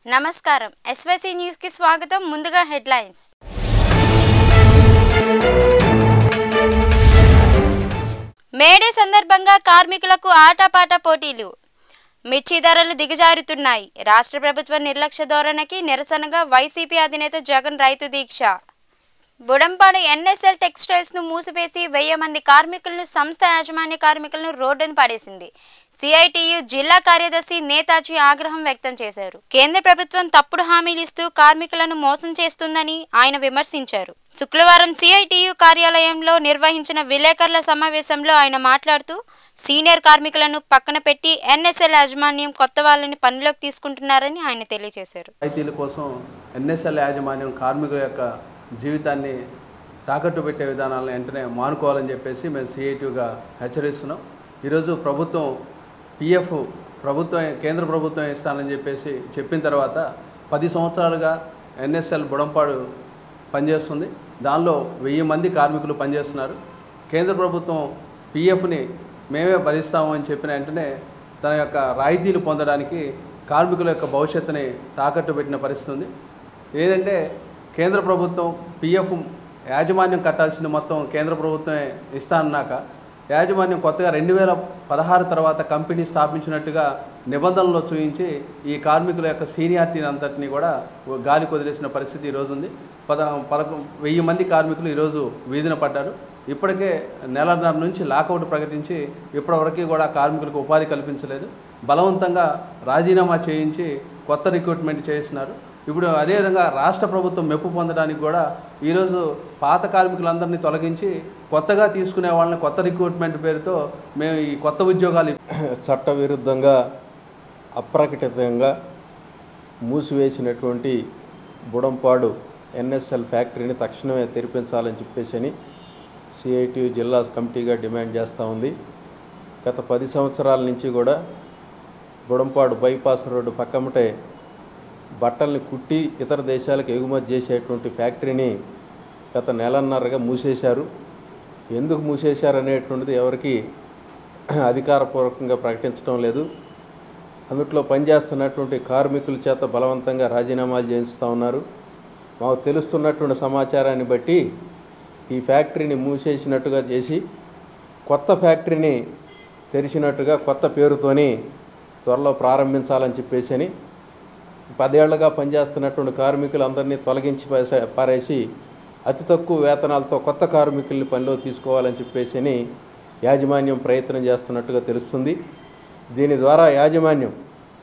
నమస్కారం SYC news కి స్వాగతం ముందుగా హెడ్లైన్స్ మేడే సందర్భంగా కార్మికులకు ఆటపాట పోటీలు మిర్చి ధరలు దిగజారుతున్నాయి రాష్ట్ర ప్రభుత్వ నిర్లక్ష్య ధోరణికి నిరసనగా వైసీపీ అధినేత జగన్ రైతు దీక్ష బుడంపాడు ఎన్ఎస్ఎల్ టెక్స్టైల్స్ ను మూసివేసి వెయ్యి మంది కార్మికులను సంస్థ యాజమాన్య కార్మికులను రోడ్డును పడేసింది సిఐటియు జిల్లా కార్యదర్శి నేతాజీ ఆగ్రహం వ్యక్తం చేశారు కేంద్ర ప్రభుత్వం తప్పుడు హామీలు ఇస్తూ కార్మికులను మోసం చేస్తుందని ఆయన విమర్శించారు శుక్రవారం సిఐటియు కార్యాలయంలో నిర్వహించిన విలేకరుల సమావేశంలో ఆయన మాట్లాడుతూ సీనియర్ కార్మికులను పక్కన పెట్టి ఎన్ఎస్ఎల్ యాజమాన్యం కొత్త వాళ్ళని పనిలోకి తీసుకుంటున్నారని ఆయన తెలియజేశారు రాయితీల కోసం ఎన్ఎస్ఎల్ యాజమాన్యం కార్మికుల యొక్క జీవితాన్ని తాకట్టు పెట్టే విధానాలను వెంటనే మానుకోవాలని చెప్పేసి మేము సిఐటిగా హెచ్చరిస్తున్నాం ఈరోజు ప్రభుత్వం పిఎఫ్ ప్రభుత్వం కేంద్ర ప్రభుత్వం ఇస్తానని చెప్పేసి చెప్పిన తర్వాత పది సంవత్సరాలుగా ఎన్ఎస్ఎల్ బుడంపాడు పనిచేస్తుంది దానిలో వెయ్యి మంది కార్మికులు పనిచేస్తున్నారు కేంద్ర ప్రభుత్వం పిఎఫ్ని మేమే భరిస్తాము అని చెప్పిన వెంటనే తన యొక్క రాయితీలు పొందడానికి కార్మికుల యొక్క భవిష్యత్తుని తాకట్టు పెట్టిన పరిస్థితి ఉంది ఏదంటే కేంద్ర ప్రభుత్వం పిఎఫ్ యాజమాన్యం కట్టాల్సిన మొత్తం కేంద్ర ప్రభుత్వమే ఇస్తా అన్నాక యాజమాన్యం కొత్తగా రెండు వేల పదహారు తర్వాత కంపెనీ స్థాపించినట్టుగా నిబంధనలో చూపించి ఈ కార్మికుల యొక్క సీనియారిటీని అంతటిని కూడా గాలికి వదిలేసిన పరిస్థితి ఈరోజు ఉంది పద పదకొ వెయ్యి మంది కార్మికులు ఈరోజు వీధిన పడ్డారు ఇప్పటికే నెలన్నర నుంచి లాకౌట్ ప్రకటించి ఇప్పటివరకు కూడా కార్మికులకు ఉపాధి కల్పించలేదు బలవంతంగా రాజీనామా చేయించి కొత్త రిక్రూట్మెంట్ చేస్తున్నారు ఇప్పుడు అదేవిధంగా రాష్ట్ర ప్రభుత్వం మెప్పు పొందడానికి కూడా ఈరోజు పాత కార్మికులందరినీ తొలగించి కొత్తగా తీసుకునే వాళ్ళని కొత్త రిక్రూట్మెంట్ పేరుతో మేము ఈ కొత్త ఉద్యోగాలు చట్టవిరుద్ధంగా అప్రకటితంగా మూసివేసినటువంటి బుడంపాడు ఎన్ఎస్ఎల్ ఫ్యాక్టరీని తక్షణమే తెరిపించాలని చెప్పేసి అని సిఐటి జిల్లా కమిటీగా డిమాండ్ చేస్తూ ఉంది గత పది సంవత్సరాల నుంచి కూడా బుడంపాడు బైపాస్ రోడ్డు పక్కమటే బట్టల్ని కుట్టి ఇతర దేశాలకు ఎగుమతి చేసేటువంటి ఫ్యాక్టరీని గత నెలన్నరగా మూసేశారు ఎందుకు మూసేశారు అనేటువంటిది ఎవరికి అధికారపూర్వకంగా ప్రకటించడం లేదు అందుట్లో పనిచేస్తున్నటువంటి కార్మికుల చేత బలవంతంగా రాజీనామాలు చేయిస్తూ ఉన్నారు మాకు తెలుస్తున్నటువంటి సమాచారాన్ని బట్టి ఈ ఫ్యాక్టరీని మూసేసినట్టుగా చేసి కొత్త ఫ్యాక్టరీని తెరిచినట్టుగా కొత్త పేరుతోని త్వరలో ప్రారంభించాలని చెప్పేసి అని పదేళ్లుగా పనిచేస్తున్నటువంటి కార్మికులందరినీ తొలగించి పాసే- పారేసి అతి తక్కువ వేతనాలతో కొత్త కార్మికుల్ని పనిలో తీసుకోవాలని చెప్పేసి అని యాజమాన్యం ప్రయత్నం చేస్తున్నట్టుగా తెలుస్తుంది దీని ద్వారా యాజమాన్యం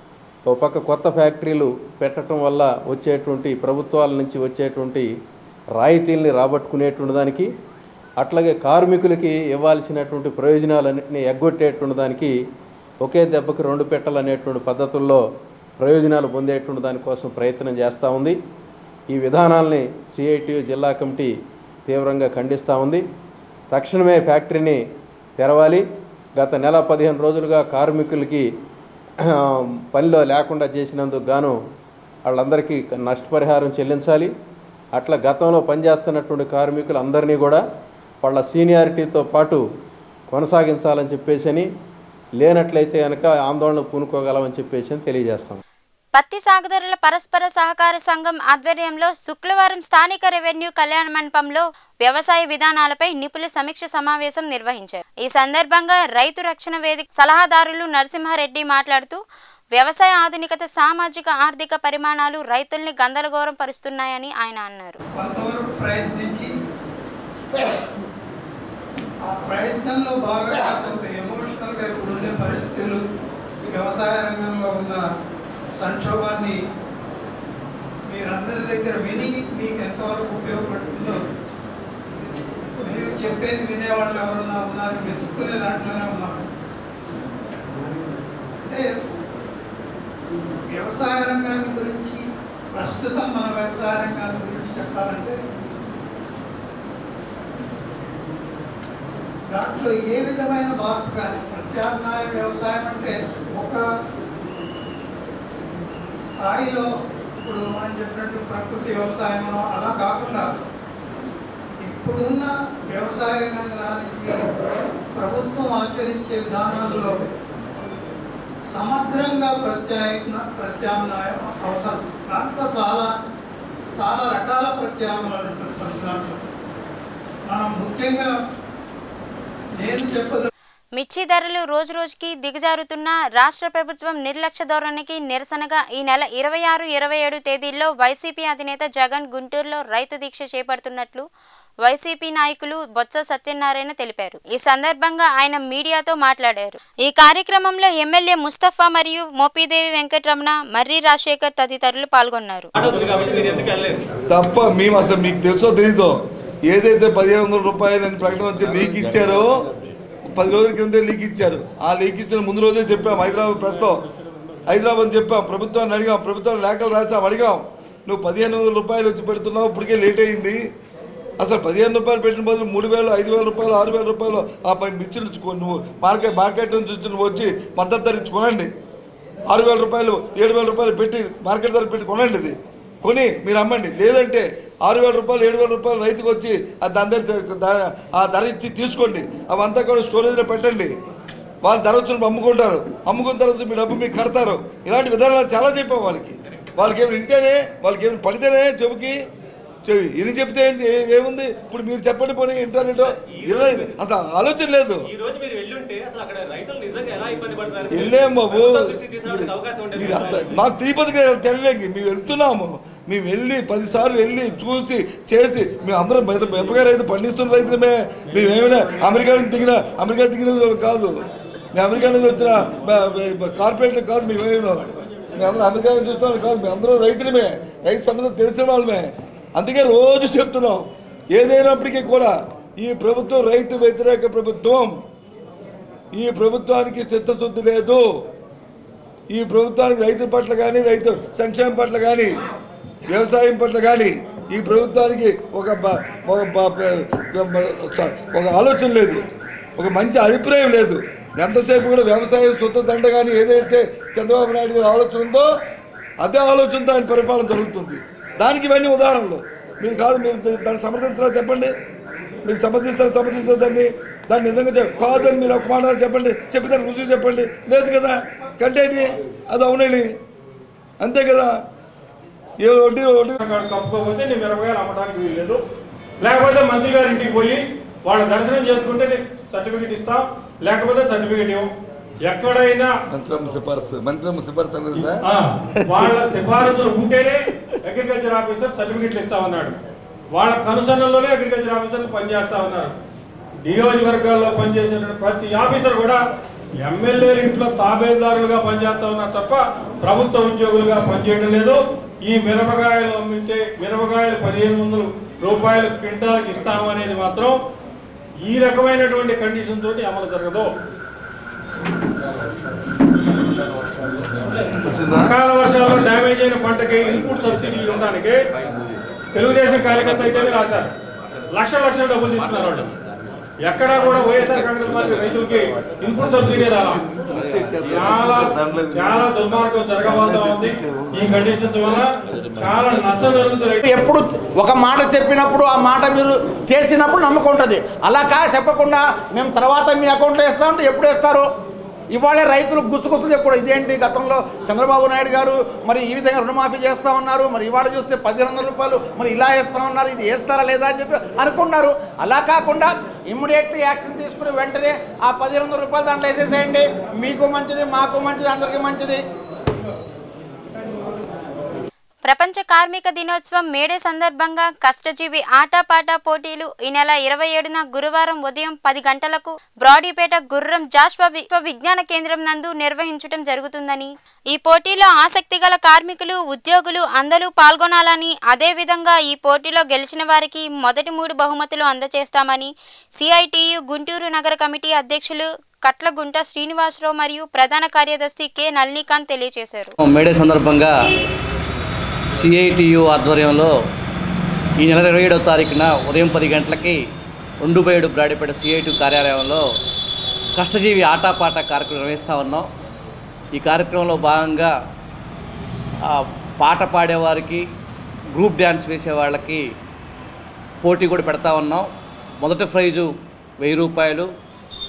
ఓ పక్క కొత్త ఫ్యాక్టరీలు పెట్టడం వల్ల వచ్చేటువంటి ప్రభుత్వాల నుంచి వచ్చేటువంటి రాయితీల్ని రాబట్టుకునేటువంటి దానికి అట్లాగే కార్మికులకి ఇవ్వాల్సినటువంటి ప్రయోజనాలన్నింటినీ ఎగ్గొట్టేటువంటి దానికి ఒకే దెబ్బకి రెండు పెట్టాలనేటువంటి పద్ధతుల్లో ప్రయోజనాలు పొందేటువంటి దానికోసం ప్రయత్నం చేస్తూ ఉంది ఈ విధానాల్ని సిఐటియు జిల్లా కమిటీ తీవ్రంగా ఖండిస్తూ ఉంది తక్షణమే ఫ్యాక్టరీని తెరవాలి గత నెల పదిహేను రోజులుగా కార్మికులకి ఆ, పనిలో లేకుండా చేసినందుకు గాను వాళ్ళందరికీ నష్టపరిహారం చెల్లించాలి అట్లా గతంలో పనిచేస్తున్నటువంటి కార్మికులు అందరినీ కూడా వాళ్ళ సీనియారిటీతో పాటు కొనసాగించాలని చెప్పేసి అని లేనట్లయితే కనుక ఆందోళన పూనుకోగలమని చెప్పేసి అని తెలియజేస్తాం పత్తి సాగుదారుల పరస్పర సహకార సంఘం ఆధ్వర్యంలో శుక్రవారం స్థానిక రెవెన్యూ కళ్యాణ మండపంలో వ్యవసాయ విధానాలపై నిపుణుల సమీక్ష సమావేశం నిర్వహించారు ఈ సందర్భంగా రైతు రక్షణ వేదిక సలహాదారులు నరసింహారెడ్డి మాట్లాడుతూ వ్యవసాయ ఆధునికత సామాజిక ఆర్థిక పరిమాణాలు రైతుల్ని గందరగోళం పరుస్తున్నాయని ఆయన అన్నారు కొంతవరకు ప్రయత్నించి ఆ ప్రయత్నంలో బాగా కొంత ఎమోషనల్గా ఇప్పుడు ఉండే పరిస్థితులు వ్యవసాయ రంగంలో ఉన్న సంక్షోభాన్ని మీరందరి దగ్గర విని మీకు ఎంతవరకు ఉపయోగపడుతుందో మీరు చెప్పేది వినేవాళ్ళు ఎవరన్నా ఉన్నారు వెతుక్కునే దాంట్లోనే ఉన్నారు అంటే వ్యవసాయ రంగాన్ని గురించి ప్రస్తుతం మన వ్యవసాయ రంగాన్ని గురించి చెప్పాలంటే దాంట్లో ఏ విధమైన మార్పు కానీ ప్రత్యామ్నాయ వ్యవసాయం అంటే ఒక స్థాయిలో ఇప్పుడు మనం చెప్పినట్టు ప్రకృతి వ్యవసాయం అలా కాకుండా ఇప్పుడున్న వ్యవసాయ రంగానికి ప్రభుత్వం ఆచరించే విధానాల్లో సమగ్రంగా ప్రత్యాయ ప్రత్యామ్నాయం అవసరం దాంట్లో చాలా చాలా రకాల ప్రత్యామ్నాయాలు ఉంటాయి ప్రతి దాంట్లో మనం ముఖ్యంగా నేను చెప్పదు మిర్చి ధరలు రోజు రోజుకి దిగజారుతున్న రాష్ట్ర ప్రభుత్వం నిర్లక్ష్య ధోరణికి నిరసనగా ఈ నెల ఇరవై ఆరు ఇరవై ఏడు తేదీల్లో వైసీపీ అధినేత జగన్ గుంటూరులో రైతు దీక్ష చేపడుతున్నట్లు వైసీపీ నాయకులు బొత్స సత్యనారాయణ తెలిపారు ఈ సందర్భంగా ఆయన మీడియాతో మాట్లాడారు ఈ కార్యక్రమంలో ఎమ్మెల్యే ముస్తఫా మరియు మోపీదేవి వెంకటరమణ మర్రి రాజశేఖర్ తదితరులు పాల్గొన్నారు తప్ప మేము అసలు మీకు తెలుసో తెలీదో ఏదైతే పదిహేను వందల రూపాయలని ప్రకటన వచ్చి లీక్ ఇచ్చారో పది రోజుల కింద లీక్ ఇచ్చారు ఆ లీక్ ఇచ్చిన ముందు రోజే చెప్పాం హైదరాబాద్ ప్రెస్తో హైదరాబాద్ చెప్పాం ప్రభుత్వాన్ని అడిగాం ప్రభుత్వం లేఖలు రాసాం అడిగాం నువ్వు పదిహేను వందల రూపాయలు వచ్చి పెడుతున్నావు ఇప్పటికే లేట్ అయింది అసలు పదిహేను రూపాయలు పెట్టిన బదులు మూడు వేలు ఐదు వేల రూపాయలు ఆరు వేల రూపాయలు ఆ పై మిర్చి నుంచి కొ- నువ్వు మార్కెట్ మార్కెట్ నుంచి వచ్చి నువ్వు వచ్చి మద్దతు ధర ఇచ్చి కొనండి ఆరు వేల రూపాయలు ఏడు వేల రూపాయలు పెట్టి మార్కెట్ ధర పెట్టి కొనండి ఇది కొని మీరు అమ్మండి లేదంటే ఆరు వేల రూపాయలు ఏడు వేల రూపాయలు రైతుకు వచ్చి ఆ దాని దగ్గర దా- ఆ ధర ఇచ్చి తీసుకోండి అవంతా కూడా స్టోరేజ్లో పెట్టండి వాళ్ళు ధర వచ్చినప్పుడు అమ్ముకుంటారు అమ్ముకున్న తర్వాత మీ డబ్బు మీకు కడతారు ఇలాంటి విధానాలు చాలా చెప్పాం వాళ్ళకి వాళ్ళకి ఏమి వింటేనే వాళ్ళకి ఏమి పడితేనే చెవికి చెవి ఇది చెప్తే ఏంటి ఏ- ఏముంది ఇప్పుడు మీరు చెప్పండి పోనీ ఇంటర్నెట్ ఇలా ఇది. అసలు ఆలోచన లేదు ఈ రోజు మీరు వెళ్ళుంటే అసలు అక్కడ రైతులు నిజంగా ఎలా ఇబ్బంది పడతారు వెళ్ళాం బాబు ప్రభుత్వం దృష్టికి తీసుకురావడానికి మీరు- అవకాశం ఉండేది మీరు అంత- మాకు తిరుపతికి తెలియలేక మేము వెళ్తున్నాము మేము వెళ్ళి పదిసార్లు వెళ్ళి చూసి చేసి మేము అందరం మిరపకాయ రైతు పండిస్తున్న రైతులమే మేము ఏమైనా అమెరికా నుంచి దిగిన అమెరికా దిగిన వాళ్ళు కాదు మేము అమెరికా నుంచి వచ్చిన కార్పొరేట్లు కాదు మేమేమో మేము అందరం అమెరికా నుంచి చూస్తున్నాం కాదు మేము అందరం రైతులమే రైతు సమస్య తెలిసిన వాళ్ళమే అందుకే రోజు చెప్తున్నాం ఏదైనప్పటికీ కూడా ఈ ప్రభుత్వం రైతు వ్యతిరేక ప్రభుత్వం ఈ ప్రభుత్వానికి చిత్తశుద్ధి లేదు ఈ ప్రభుత్వానికి రైతుల పట్ల కానీ రైతు సంక్షేమం పట్ల కానీ వ్యవసాయం పట్ల కానీ ఈ ప్రభుత్వానికి ఒక బ- ఒక బ- బ- ఒక ఆలోచన లేదు ఒక మంచి అభిప్రాయం లేదు ఎంతసేపు కూడా వ్యవసాయం సొంత దండ కానీ ఏదైతే చంద్రబాబు నాయుడు గారి ఆలోచన ఉందో అదే ఆలోచనతో ఆయన పరిపాలన జరుగుతుంది దానికి ఇవన్నీ ఉదాహరణలు మీరు కాదు మీరు దాన్ని సమర్థించరా చెప్పండి మీరు సమర్థిస్తారు సమర్థిస్తారు దాన్ని దాన్ని నిజంగా చెప్ కాదని మీరు ఒక మాట చెప్పండి చెప్పి దాన్ని రుజువు చెప్పండి లేదు కదా కంటేంటి అది అవునండి అంతే కదా ఏ వడ్డీ వడ్డీ కప్పుకోకపోతే నేను మిరపకాయలు అమ్మడానికి వీల్లేదు లేకపోతే మంత్రి గారి ఇంటికి పోయి వాళ్ళ దర్శనం చేసుకుంటే నీకు సర్టిఫికెట్ ఇస్తాం లేకపోతే సర్టిఫికెట్ ఇవ్వం ఎక్కడైనా మంత్రమ్మ సిఫార్సు మంత్రమ్మ సిఫార్సు అనేది ఉందా? ఆ, వాళ్ళ సిఫారసులు ఉంటేనే అగ్రికల్చర్ ఆఫీసర్ సర్టిఫికెట్లు ఇస్తామన్నాడు వాళ్ళ కనుసన్నల్లోనే అగ్రికల్చర్ ఆఫీసర్లు పనిచేస్తా ఉన్నారు నియోజకవర్గాల్లో పనిచేసిన ప్రతి ఆఫీసర్ కూడా ఎమ్మెల్యే ఇంట్లో తాబేదారులుగా పనిచేస్తా ఉన్నారు తప్ప ప్రభుత్వ ఉద్యోగులుగా పనిచేయడం లేదు ఈ మిరపకాయలు అమ్మితే మిరపకాయలు పదిహేను వందల రూపాయలు క్వింటాల్కి ఇస్తాము అనేది మాత్రం ఈ రకమైనటువంటి కండిషన్ తోటి అమలు జరగదు వచ్చిందా అకాల వర్షాల్లో డ్యామేజ్ అయిన పంటకి ఇన్పుట్ సబ్సిడీ ఇవ్వడానికి తెలుగుదేశం కార్యకర్త అయితేనే రాశారు లక్షల లక్షల డబ్బులు తీసుకున్నారు వాళ్ళు ఎక్కడా కూడా వైఎస్ఆర్ కాంగ్రెస్ పార్టీ రైతులకి ఇన్పుట్ సబ్సిడీ రాలా చాలా చాలా దుర్మార్గం జరగబోతా ఉంది ఈ కండిషన్స్ వల్ల చాలా నష్టం జరుగుతుంది ఎప్పుడు ఒక మాట చెప్పినప్పుడు ఆ మాట మీరు చేసినప్పుడు నమ్మకం ఉంటుంది అలా కా చెప్పకుండా మేము తర్వాత మీ అకౌంట్లో వేస్తామంటే ఎప్పుడు వేస్తారు ఇవాళే రైతులు గుసగుసలు చెప్పాడు ఇదేంటి గతంలో చంద్రబాబు నాయుడు గారు మరి ఈ విధంగా రుణమాఫీ చేస్తా ఉన్నారు మరి ఇవాళ చూస్తే పదిహేను వందల రూపాయలు మరి ఇలా వేస్తా ఉన్నారు ఇది వేస్తారా లేదా అని చెప్పి అనుకున్నారు అలా కాకుండా ఇమ్మీడియట్లీ యాక్షన్ తీసుకుని వెంటనే ఆ పదిహేను వందల రూపాయలు దాంట్లో వేసేసేయండి మీకు మంచిది మాకు మంచిది అందరికీ మంచిది ప్రపంచ కార్మిక దినోత్సవం మేడే సందర్భంగా కష్టజీవి ఆటపాట పోటీలు ఈ నెల ఇరవై ఏడున గురువారం ఉదయం పది గంటలకు బ్రాడీపేట గుర్రం జాష్వా విశ్వ విజ్ఞాన కేంద్రం నందు నిర్వహించడం జరుగుతుందని ఈ పోటీలో ఆసక్తి గల కార్మికులు ఉద్యోగులు అందరూ పాల్గొనాలని అదేవిధంగా ఈ పోటీలో గెలిచిన వారికి మొదటి మూడు బహుమతులు అందజేస్తామని సిఐటియు గుంటూరు నగర కమిటీ అధ్యక్షులు కట్లగుంట శ్రీనివాసరావు మరియు ప్రధాన కార్యదర్శి కె నల్లికాంత్ తెలియజేశారు మేడే సందర్భంగా సిఐటియు ఆధ్వర్యంలో ఈ నెల ఇరవై ఏడవ తారీఖున ఉదయం పది గంటలకి రెండు బై ఏడు బ్రాడిపేట సిఐటి కార్యాలయంలో కష్టజీవి ఆటాపాట కార్యక్రమం నిర్వహిస్తూ ఉన్నాం ఈ కార్యక్రమంలో భాగంగా ఆ, పాట పాడేవారికి గ్రూప్ డ్యాన్స్ వేసే వాళ్ళకి పోటీ కూడా పెడతా ఉన్నాం మొదటి ప్రైజు వెయ్యి రూపాయలు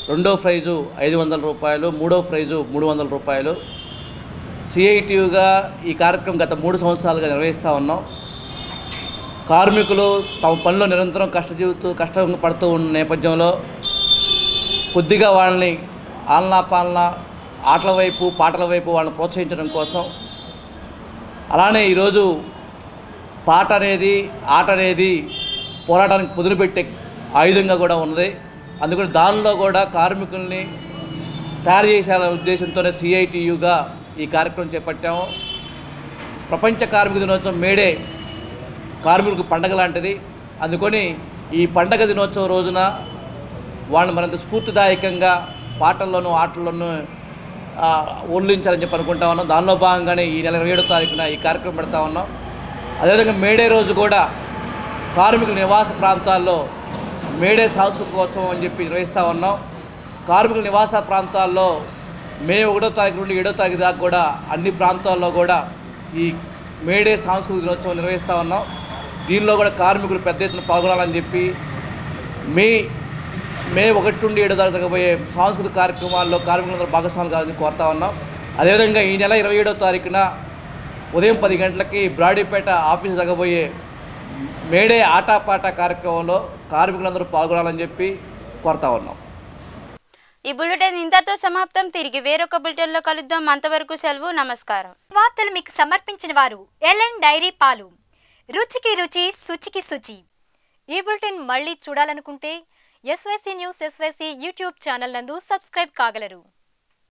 రెండో ప్రైజు ఐదు వందల రూపాయలు మూడో ప్రైజు మూడు వందల రూపాయలు సిఐటియుగా ఈ కార్యక్రమం గత మూడు సంవత్సరాలుగా నిర్వహిస్తూ ఉన్నాం కార్మికులు తమ పనిలో నిరంతరం కష్టజీవితూ కష్టం పడుతూ ఉన్న నేపథ్యంలో కొద్దిగా వాళ్ళని ఆలనా పాలన ఆటల వైపు పాటల వైపు వాళ్ళని ప్రోత్సహించడం కోసం అలానే ఈరోజు పాట అనేది ఆట అనేది పోరాటానికి పొదులుపెట్టే ఆయుధంగా కూడా ఉన్నది అందుకని దానిలో కూడా కార్మికుల్ని తయారు చేసేయాలనే ఉద్దేశంతోనే సిఐటియుగా ఈ కార్యక్రమం చేపట్టాము ప్రపంచ కార్మిక దినోత్సవం మేడే కార్మికులకు పండగ లాంటిది అందుకని ఈ పండగ దినోత్సవం రోజున వాళ్ళని మరింత స్ఫూర్తిదాయకంగా పాటల్లోనూ ఆటల్లోనూ ఆ, ఒళ్ళించాలని చెప్పి అనుకుంటా ఉన్నాం దానిలో భాగంగానే ఈ నెల ఇరవై ఏడో తారీఖున ఈ కార్యక్రమం పెడతా ఉన్నాం అదేవిధంగా మేడే రోజు కూడా కార్మికుల నివాస ప్రాంతాల్లో మేడే సాంస్కృతికోత్సవం అని చెప్పి నిర్వహిస్తూ ఉన్నాం కార్మికుల నివాస ప్రాంతాల్లో మే ఒకటో తారీఖు నుండి ఏడో తారీఖు దాకా కూడా అన్ని ప్రాంతాల్లో కూడా ఈ మేడే సాంస్కృతిక దినోత్సవం నిర్వహిస్తూ ఉన్నాం దీనిలో కూడా కార్మికులు పెద్ద ఎత్తున పాల్గొనాలని చెప్పి మే మే ఒకటి నుండి ఏడు దాకా జరగబోయే సాంస్కృతిక కార్యక్రమాల్లో కార్మికులందరూ భాగస్వాములు కావాలని కోరుతా ఉన్నాం అదేవిధంగా ఈ నెల ఇరవై ఏడో తారీఖున ఉదయం పది గంటలకి బ్రాడీపేట ఆఫీస్ జరగబోయే మేడే ఆటాపాట కార్యక్రమంలో కార్మికులందరూ పాల్గొనాలని చెప్పి కోరుతా ఉన్నాం ఈ బులెటిన్ ఇంతటితో సమాప్తం తిరిగి వేరొక బులెటిన్లో కలుద్దాం అంతవరకు సెలవు నమస్కారం వార్తలు మీకు సమర్పించిన వారు ఎల్ఎన్ డైరీ పాలు రుచికి రుచి శుచికి శుచి ఈ బులెటిన్ మళ్ళీ చూడాలనుకుంటే SYC news SYC YouTube channel నందు సబ్స్క్రైబ్ కాగలరు